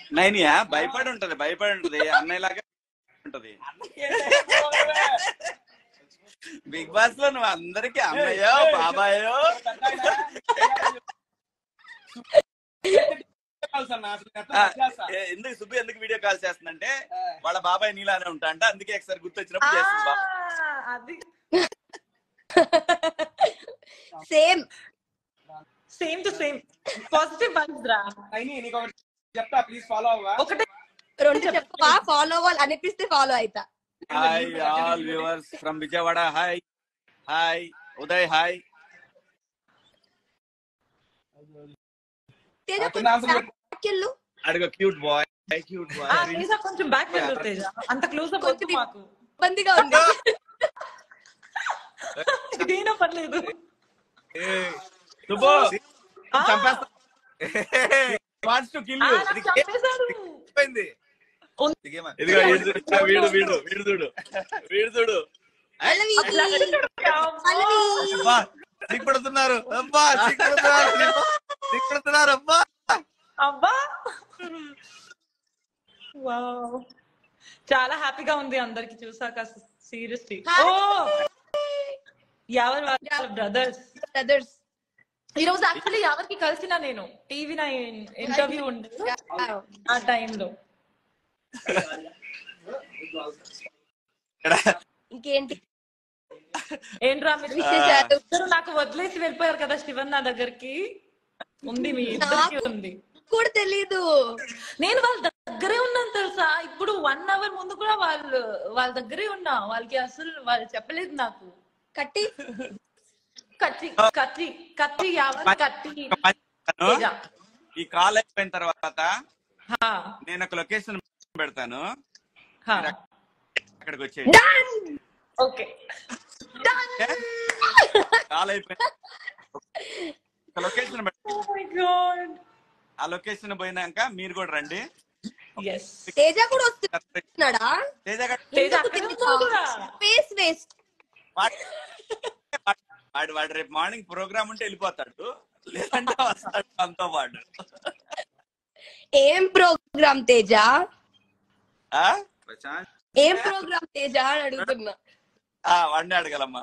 నైనియా భయపడి ఉంటది భయపడి ఉంటది అన్నయ్యలాగా ఉంటది బిగ్ బాస్ లో నువ్వు అందరికి అన్నయ్యో బాబాయో ఆ, ఏ, ఎందుకు సుబ్బు ఎందుకు వీడియో కాల్ చేస్తుందంటే వాళ్ళ బాబాయ్ నీలానే ఉంటా అంట అందుకే ఒకసారి గుర్తొచ్చినప్పుడు చేస్తుంది బాబా అది same same to same positive vibes రా అయినా నీకు ఒకటి చెప్తా ప్లీజ్ ఫాలో అవ్వా ఒకటే రెండు చెప్పవా ఫాలో అవ్వాలి అనిపిస్తే ఫాలో అయితా hi all viewers from Vijayawada hi hi Uday hi Teja అతను answer కొంచెం back వెళ్ళు. అడుగు క్యూట్ బాయ్ క్యూట్ ఆ, బాయ్ తేజ కొంచెం బ్యాక్ వెళ్ళు తేజ అంత క్లోజ్ అప్ వద్దు మాకు ఇబ్బందిగా ఉంది ఇదేనా పర్లేదు సుబ్బు ఆ, చంపేస్తా వాట్స్ టు కిల్ ఆ, యూ నాకు చంపేశాడు. ఇదిగో వీడు చూడు, వీడు వీడు వీడు చూడు వీడు చూడు పల్లవి అట్లా పల్లవి అబ్బా సిగ్గుపడుతున్నారు అబ్బా సిగ్గుపడుతున్నారు సిగ్గుపడుతున్నారు అబ్బా అబ్బా వావ్ చాలా హ్యాపీగా ఉంది అందరికి చూసాక సీరియస్లీ ఓ ఎవరు వాళ్ళ బ్రదర్స్ బ్రదర్స్ ఈ రోజు యాక్చువల్లీ ఎవరికి కలిసిన నేను టీవీ నా ఇంటర్వ్యూ ఉండే ఆ టైంలో ఇంకేంటి ఏంట్రా మీరు విశేషాలు ఇద్దరు నాకు వదిలేసి వెళ్ళిపోయారు కదా శివన్ నా దగ్గరికి ఉంది మీ ఇద్దరికి ఉంది కూడా తెలీదు నేను వాళ్ళ దగ్గరే ఉన్నాను తెలుసా ఇప్పుడు వన్ అవర్ ముందు కూడా వాళ్ళు వాళ్ళ దగ్గరే ఉన్నా వాళ్ళకి అసలు వాళ్ళు చెప్పలేదు నాకు కట్టి కత్తి కత్తి కత్తి ఎవరు కత్తి తేజ. ఈ కాల్ అయిపోయిన తర్వాత హా, నేను ఒక లొకేషన్ పెడతాను హా. అక్కడికి వచ్చేయండి ఓకే కాల్ అయిపోయిన ఒక లొకేషన్ పెడతాను Oh my God. ఆ లొకేషన్ పోయినాక మీరు కూడా రండి Yes. తేజ కూడా వస్తున్నాడా తేజ గారు తేజ అక్కడే ఉన్నావు కూడా. స్పేస్ వేస్ట్ వాడు వాడు వాడు రేపు మార్నింగ్ ప్రోగ్రామ్ ఉంటే వెళ్ళిపోతాడు లేదంటే వస్తాడు మనతో పాటు ఏం ప్రోగ్రామ్ తేజ ఆ? ఏం ప్రోగ్రామ్ తేజ అని అడుగుతున్నా ఆ, వాడిని అడగలమ్మా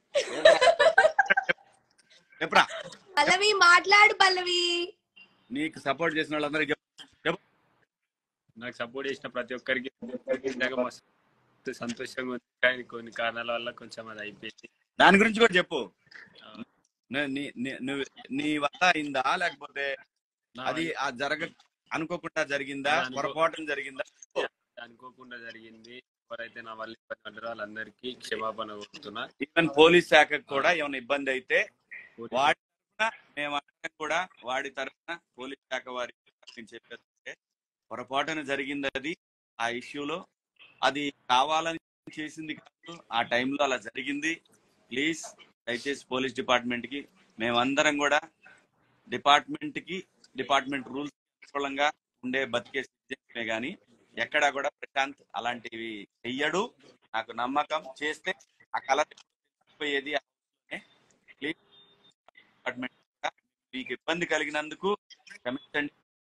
చెప్పురా పల్లవి మాట్లాడు పల్లవి నీకు సపోర్ట్ చేసిన వాళ్ళందరికీ చెప్పు. చెప్పు నాకు సపోర్ట్ చేసిన ప్రతి ఒక్కరికి నిజంగా మస్తు సంతోషంగా ఉంది కానీ కొన్ని కారణాల వల్ల కొంచెం అది అయిపోయింది దాని గురించి కూడా చెప్పు నే- నీ- నీ- నువ్వు నీ వల్ల అయిందా లేకపోతే నా అది ఆ జరగ అనుకోకుండా జరిగిందా అది అనుకో- పొరపాటు జరిగిందా అనుకోకుండా జరిగింది ఎవరైతే నా వల్ల ఇబ్బంది పడ్డారో వాళ్ళందరికీ క్షమాపణ కోరుతున్నా ఈవెన్ పోలీస్ శాఖకు కూడా ఏమైనా ఇబ్బంది అయితే వాడి తరఫున మేము అందరం కూడా వాడి తరఫున పోలీస్ శాఖ వారికి నేను చెప్పేది ఏంటంటే, పొరపాటున జరిగింది అది ఆ ఇష్యూలో అది కావాలని చేసింది కాదు ఆ టైంలో అలా జరిగింది ప్లీజ్ దయచేసి పోలీస్ డిపార్ట్మెంట్ కి మేమందరం కూడా డిపార్ట్మెంట్ కి డిపార్ట్మెంట్ రూల్స్ అనుకూలంగా ఉండే బతికే సిటిజన్స్మే గాని ఎక్కడా కూడా ప్రశాంత్ అలాంటివి చెయ్యడు నాకు నమ్మకం చేస్తే ఆ కళ పోయేది ప్లీజ్ డిపార్ట్మెంట్ కూడా మీకు ఇబ్బంది కలిగినందుకు క్షమించండి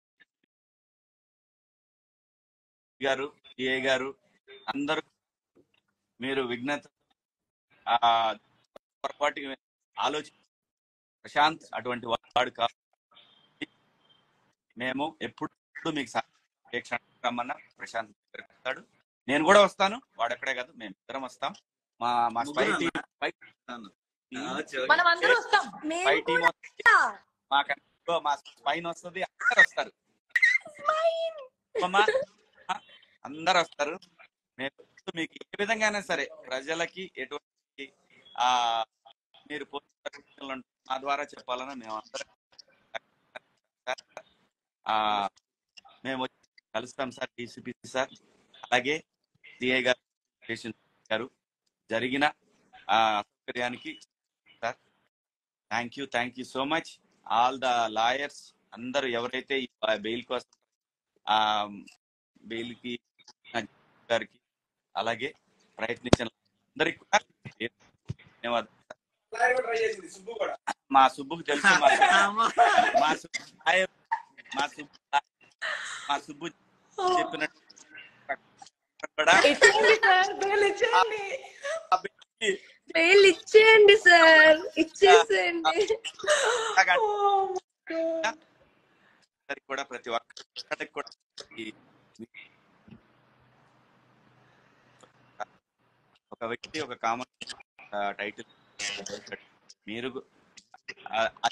గారు ఏ గారు అందరూ మీరు విఘ్నత ఆ పొరపాటు ఆలోచి ప్రశాంత్ అటువంటి వాడు కాదు మేము ఎప్పుడు మీకు సహాయం ఏ క్షణం రమ్మన్నా ప్రశాంత్ దగ్గరికి వస్తాడు నేను కూడా వస్తాను వాడు ఎక్కడే కాదు మేము ఇద్దరం వస్తాం మా మా స్పై టీం మనం అందరూ వస్తాం మేము స్పై టీం కూడా మా కన్- మా స్పైన్ వస్తుంది అందరు వస్తారు అమ్మా, ఆ, అందరు వస్తారు మేము మీకు ఏ విధంగా అయినా సరే ప్రజలకి ఎటువంటి ఆ మీరు పోలీస్ ప్రకటనలు ఉంటే మా ద్వారా చెప్పాలని మేము అందరం ఆ మేము వచ్చి కలుస్తాం సార్ డీసీపీ సార్ అలాగే సిఐ గారు స్టేషన్ గారు జరిగిన ఆ అసౌకర్యానికి sir thank you thank you so much all the lawyers అందరూ ఎవరైతే ఈ బెయిల్ కోసం ఆ బెయిల్ కి గారికి అలాగే ప్రయత్నించిన అందరికి కూడా ధన్యవాదాలు ట్రై చేసింది సుబ్బు కూడా మా సుబ్బుకు తెలుసు మా- మా సుబ్బు లాయర్- మా సుబ్బు లాయర్. మా సుబ్బు చెప్పినట్టు కూడా ఇచ్చేయండి సార్ బెయిల్ ఇచ్చేయండి ఆ వ్యక్తి బెయిల్ ఇచ్చేయండి సార్ ఇచ్చేసేయండి Oh my God. అందరికి కూడా ప్రతి ఒక్కరికి కూడా ఈ- ఒక వ్యక్తి ఒక కామన్ టైటిల్ మీరు ఆ- ఆ-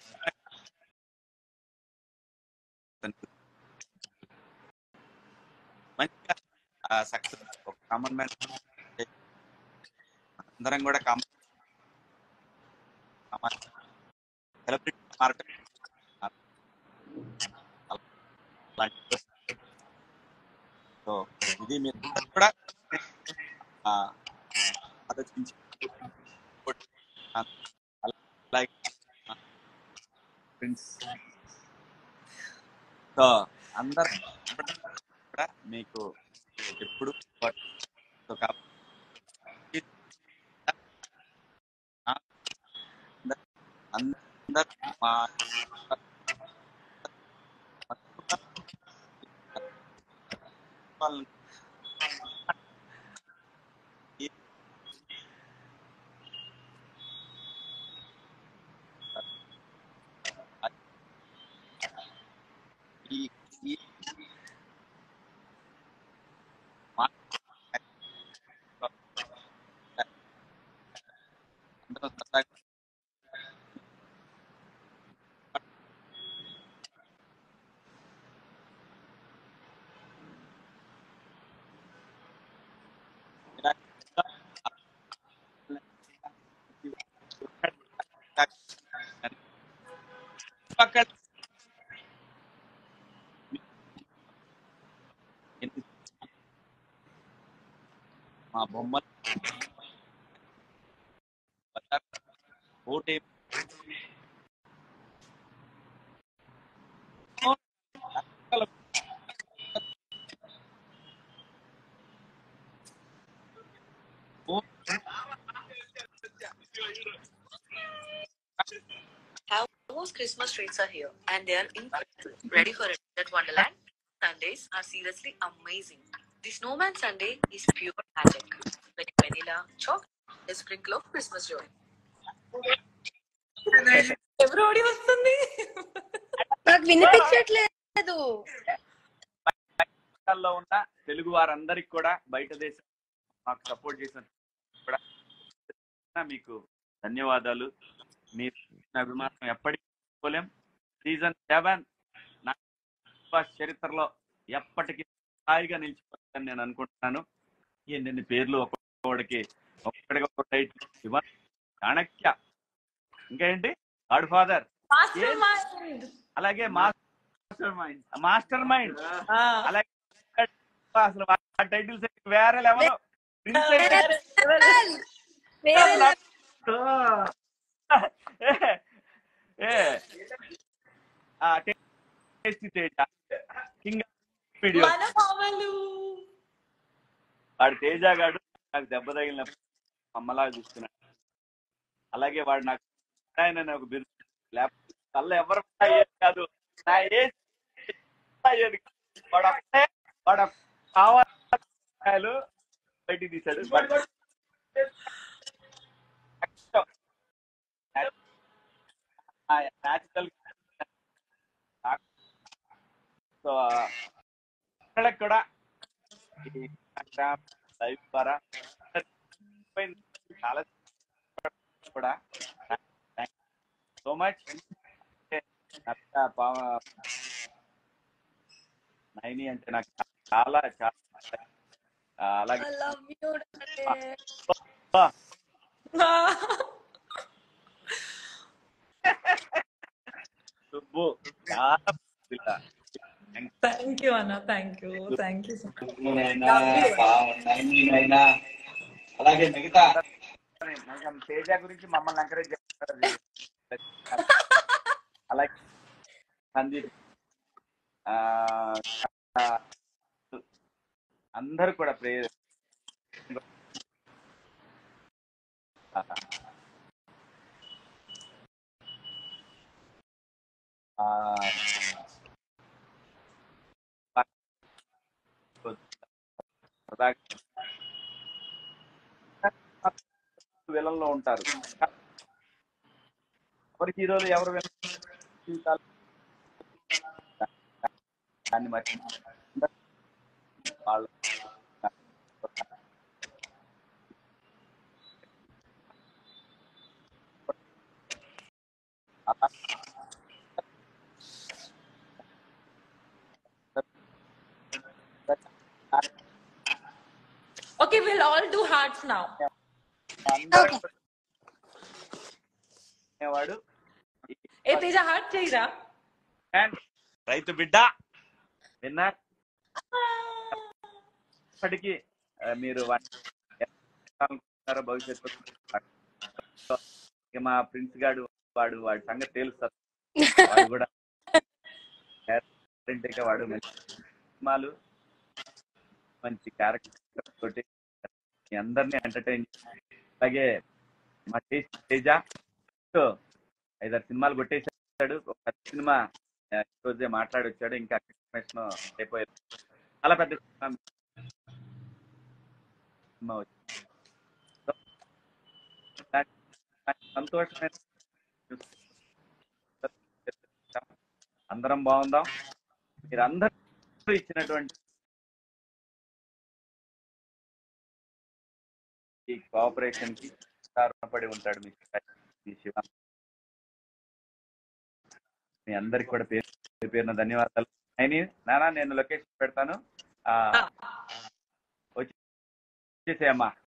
మంచిగా సక్సెస్ ఒక కామన్ మ్యాన్ అందరం కూడా కామన్ కామన్ సెలబ్రిటీ మారటం అలాంటి సో ఇది మీరు కూడా ఆ, ఆలోచించి లైక్ ఫ్రెండ్స్ సో అందరు కూడా మీకు ఎప్పుడు సో కాబట్టి అందరు మా వాళ్ళని ఈ ఈ మా- అందరూ సరదాగా పక్కన మా బొమ్మలు ఓటే Most Christmas treats are here and they are incredible. Ready for it at Wonderland? Sundays are seriously amazing. The Snowman Sunday is pure magic. With vanilla, chocolate, a sprinkle of Christmas joy. ఎవరు ఓడి వస్తుంది నాకు వినిపించట్లేదు రాష్ట్రాల్లో ఉన్న తెలుగు వారందరికి కూడా బయట దేశం మాకు సపోర్ట్ చేసిన కూడా మీకు ధన్యవాదాలు మీ అభిమానం ఎప్పటికీ మర్చిపోలేం సీజన్ సెవెన్ నా చరిత్రలో ఎప్పటికీ స్థాయిగా నిలిచిపోతుందని నేను అనుకుంటున్నాను ఎన్ని పేర్లు ఒక్కొక్కడికి ఒక్కడికి ఒక టైటిల్ ఇవ్వ చాణక్య ఇంకా ఏంటి గాడ్ ఫాదర్ మాస్టర్ మైండ్ అలాగే మాస్టర్ మైండ్ మాస్టర్ మైండ్ అలాగే అసలు ఆ టైటిల్స్ వేరే లెవెల్ వేరే టేస్టీ తేజ కింగ్ వీడియో మన మామలు వాడు తేజ గాడు నాకు దెబ్బ తగిలినప్పుడు అమ్మలాగా చూస్తున్నాడు అలాగే వాడు నాకు ఆయన అనే ఒక బిరుదు లేకపోతే వల్ల ఎవరు అయ్యేది కాదు నా ఏజ్ అయ్యేది కాదు. వాడు అప్పుడే వాడు కావాలి బయటికి తీశాడు వాడు న్యాచురల్ సో పిల్లలకు కూడా ఈ లైవ్ ద్వారా చాలా కూడా సో మచ్ నైని అంటే నాకు చాలా చాలా ఆ, అలాగే I love you. ఆ, సుబ్బు చాలా పిల్ల. థ్యాంక్ యూ అన్న thank you thank you Naina, బా- నైని నైనా. అలాగే మిగతా మనం తేజ గురించి మమ్మల్ని ఎంకరేజ్ చేస్తారు అలాగే సందీప్ ఆ, ఆ, అందరూ కూడా ప్రే ఆ, విలన్లో ఉంటారు ఎవరు హీరోలు ఎవరు విలన్లు జీవితాలు దాన్ని మర్చి వాళ్ళు అలా Okay, we'll all do hearts now. అందరూ వాడు ఏ తేజ హార్ట్ చేయరా అండ్ రైతు బిడ్డ విన్నర్ ఇప్పటికీ ఆ, మీరు వాడిని అనుకుంటున్నారో భవిష్యత్తు ఇక మా ప్రిన్స్ గాడు వాడు వాడి సంగతి తెలుస్తారు వాడు కూడా talent గా వాడు మంచి సినిమాలు మంచి క్యారెక్టర్ తోటి మీ అందరినీ ఎంటర్టైన్ అలాగే మా తేజ్ తేజ సో ఐదారు సినిమాలు కొట్టేశాడు ఒక పెద్ద సినిమా ఆ, ఈ రోజే మాట్లాడి వచ్చాడు ఇంకా కన్ఫర్మేషన్ అయిపోయారు చాలా పెద్ద సినిమా సినిమా వచ్చింది సో, నాకు- నాకు సంతోషమైన అందరం బాగుందాం మీరు అందరూ ఇచ్చినటువంటి ఈ కోఆపరేషన్ కి రుణపడి ఉంటాడు మీ మీ శివ మీ అందరికి కూడా పేరు పేరు పేరున ధన్యవాదాలు అయినా నానా నేను లొకేషన్ పెడతాను ఆ వచ్చేసేయమ్మా